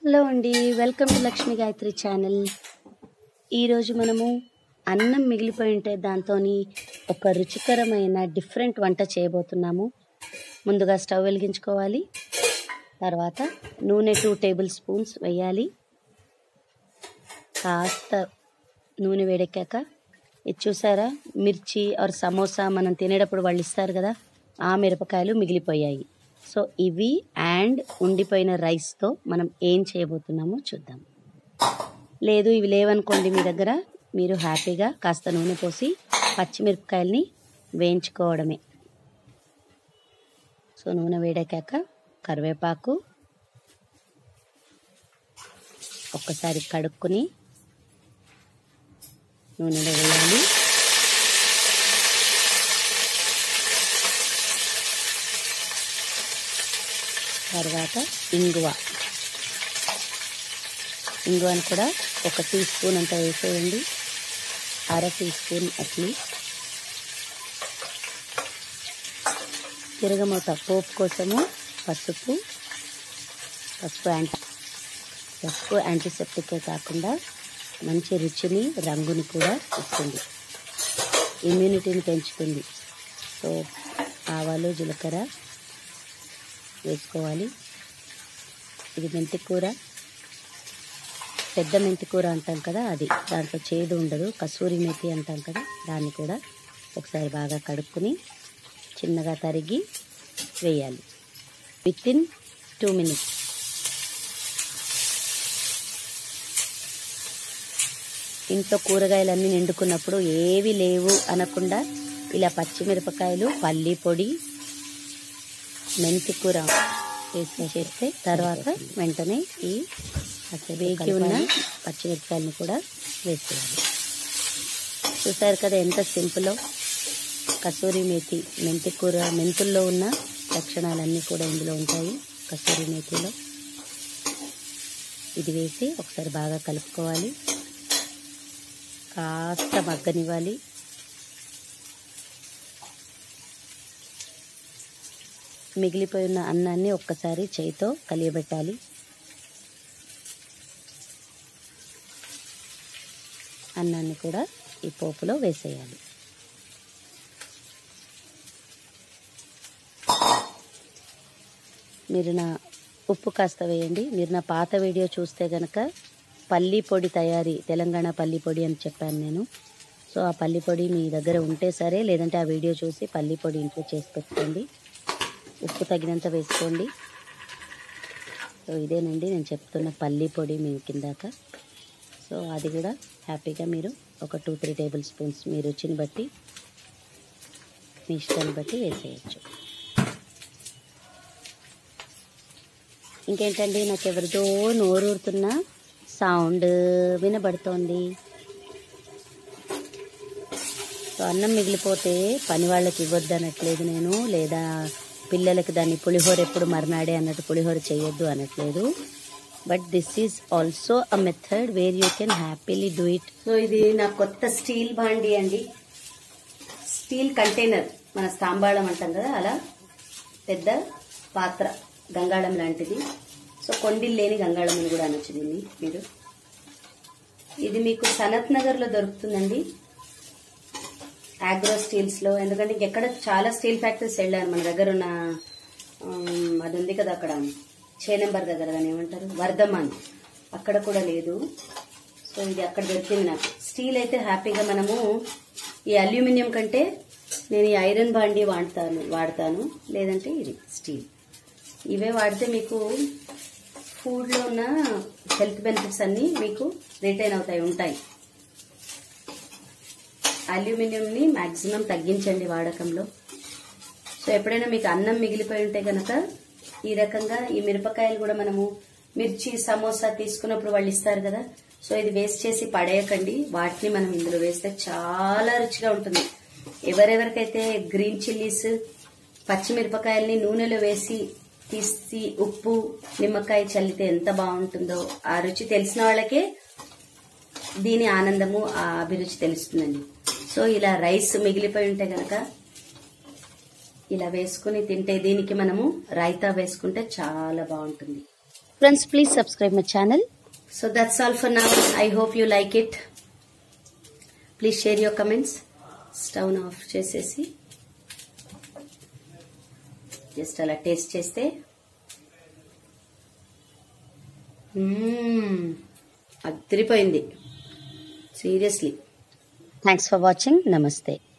Hello అండి welcome to Lakshmi Gayatri channel ఈరోజు మనము అన్నం మిగిలిపోయి ఉంటే దాంతో ఒక రుచికరమైన డిఫరెంట్ వంట చేయబోతున్నాము ముందుగా స్టవ్ వెలిగించుకోవాలి తర్వాత నూనె టూ టేబుల్ స్పూన్స్ వేయాలి కాస్త నూనె వేడెక్కాక ఇది చూసారా మిర్చి ఆర్ సమోసా మనం తినేటప్పుడు వాళ్ళు ఇస్తారు కదా ఆ మిరపకాయలు మిగిలిపోయాయి సో ఇవి అండ్ ఉండిపోయిన రైస్తో మనం ఏం చేయబోతున్నామో చూద్దాం లేదు ఇవి లేవనుకోండి మీ దగ్గర మీరు హ్యాపీగా కాస్త నూనె పోసి పచ్చిమిరపకాయల్ని వేయించుకోవడమే సో నూనె వేడెక్కాక కరివేపాకు ఒక్కసారి కడుక్కుని నూనెలో వేయాలి తర్వాత ఇంగువ ఇంగువను కూడా ఒక టీ స్పూన్ అంత వేసేయండి అర టీ స్పూన్ అట్లీస్ట్ తిరగమూత పోపు కోసము పసుపు పసుపు యాంటీ పసుపు యాంటీసెప్టికే కాకుండా మంచి రుచిని రంగుని కూడా ఇస్తుంది ఇమ్యూనిటీని పెంచుతుంది సో ఆవాలు జీలకర్ర వేసుకోవాలి ఇది మెంతి కూర పెద్ద మెంతి కూర అంటాం కదా అది దాంట్లో చేదు ఉండదు కసూరి మెతి అంటాం కదా దాన్ని కూడా ఒకసారి బాగా కడుక్కుని చిన్నగా తరిగి వేయాలి విత్ ఇన్ టూ మినిట్స్ ఇంట్లో కూరగాయలన్నీ నిండుకున్నప్పుడు ఏవి లేవు అనకుండా ఇలా పచ్చిమిరపకాయలు పల్లి పొడి మెంతి కూర వేసి చేస్తే తర్వాత వెంటనే ఈ వేగి ఉన్న పచ్చిమిరపకాయలను కూడా వేసేయాలి చూసారు కదా ఎంత సింపులో కసూరి మేతి మెంతి కూర మెంతుల్లో ఉన్న లక్షణాలన్నీ కూడా ఇందులో ఉంటాయి కసూరి మేతిలో ఇది వేసి ఒకసారి బాగా కలుపుకోవాలి కాస్త మగ్గనివ్వాలి మిగిలిపోయిన అన్నాన్ని ఒక్కసారి చేయితో కలియబెట్టాలి అన్నాన్ని కూడా ఈ పోపులో వేసేయాలి మీరు నా ఉప్పు కాస్త వేయండి మీరు నా పాత వీడియో చూస్తే గనక పల్లి పొడి తయారీ తెలంగాణ పల్లి పొడి అని చెప్పాను నేను సో ఆ పల్లి పొడి మీ దగ్గర ఉంటే సరే లేదంటే ఆ వీడియో చూసి పల్లి పొడి ఇంట్లో చేసి పెట్టుకోండి ఉప్పు తగినంత వేసుకోండి సో ఇదేనండి నేను చెప్తున్న పల్లి పొడి మీ కిందాక సో అది కూడా హ్యాపీగా మీరు ఒక టూ త్రీ టేబుల్ స్పూన్స్ మీ రుచిని బట్టి మీ ఇష్టాన్ని బట్టి వేసేయచ్చు ఇంకేంటండి నాకు ఎవరిదో నోరూరుతున్న సౌండ్ వినబడుతోంది సో అన్నం మిగిలిపోతే పని వాళ్ళకి ఇవ్వద్దు అనట్లేదు నేను లేదా పిల్లలకి దాన్ని పులిహోర ఎప్పుడు మర్నాడే అన్నట్టు పులిహోర చేయొద్దు అనట్లేదు but this is also a method where you can happily do it so ఇది నా కొత్త స్టీల్ బాండి అండి స్టీల్ కంటైనర్ మన స్తాంబాళం అంటాం కదా అలా పెద్ద పాత్ర గంగాళం లాంటిది సో కొండిల్ లేని గంగాళం అని కూడా అనొచ్చు దీన్ని మీరు ఇది మీకు సనత్ నగర్లో దొరుకుతుందండి ఆగ్రో స్టీల్స్లో ఎందుకంటే ఇంకెక్కడ చాలా స్టీల్ ఫ్యాక్టరీస్ వెళ్ళాను మన దగ్గర ఉన్న ఉమ్, అది ఉంది కదా అక్కడ చే నెంబర్ దగ్గర దాన్ని ఏమంటారు వర్ధమాన్ అక్కడ కూడా లేదు సో ఇది అక్కడ దొరికింది నాకు స్టీల్ అయితే హ్యాపీగా మనము ఈ అల్యూమినియం కంటే నేను ఈ ఐరన్ బాండి వాడతాను వాడతాను లేదంటే ఇది స్టీల్ ఇవే వాడితే మీకు ఫుడ్లో ఉన్న హెల్త్ బెనిఫిట్స్ అన్నీ మీకు రిటైన్ అవుతాయి ఉంటాయి అల్యూమినియంని మాక్సిమం తగ్గించండి వాడకంలో సో ఎప్పుడైనా మీకు అన్నం మిగిలిపోయి ఉంటే గనక ఈ రకంగా ఈ మిరపకాయలు కూడా మనము మిర్చి సమోసా తీసుకున్నప్పుడు వాళ్ళు ఇస్తారు కదా సో ఇది వేస్ట్ చేసి పడేయకండి వాటిని మనం ఇందులో వేస్తే చాలా రుచిగా ఉంటుంది ఎవరెవరికైతే గ్రీన్ చిల్లీస్ పచ్చిమిరపకాయల్ని నూనెలో వేసి తీసి ఉప్పు నిమ్మకాయ చల్లితే ఎంత బాగుంటుందో ఆ రుచి తెలిసిన వాళ్ళకే దీని ఆనందము ఆ అభిరుచి తెలుస్తుందండి సో ఇలా రైస్ మిగిలిపోయి ఉంటే గనక ఇలా వేసుకుని తింటే దీనికి మనము రైతా వేసుకుంటే చాలా బాగుంటుంది Friends, please subscribe my channel. So that's all for now. I hope you like it. Please share your comments. Stove off చేసేసి జస్ట్ అలా టేస్ట్ చేస్తే మ్మ్. అదిరిపోయింది seriously Thanks for watching. Namaste.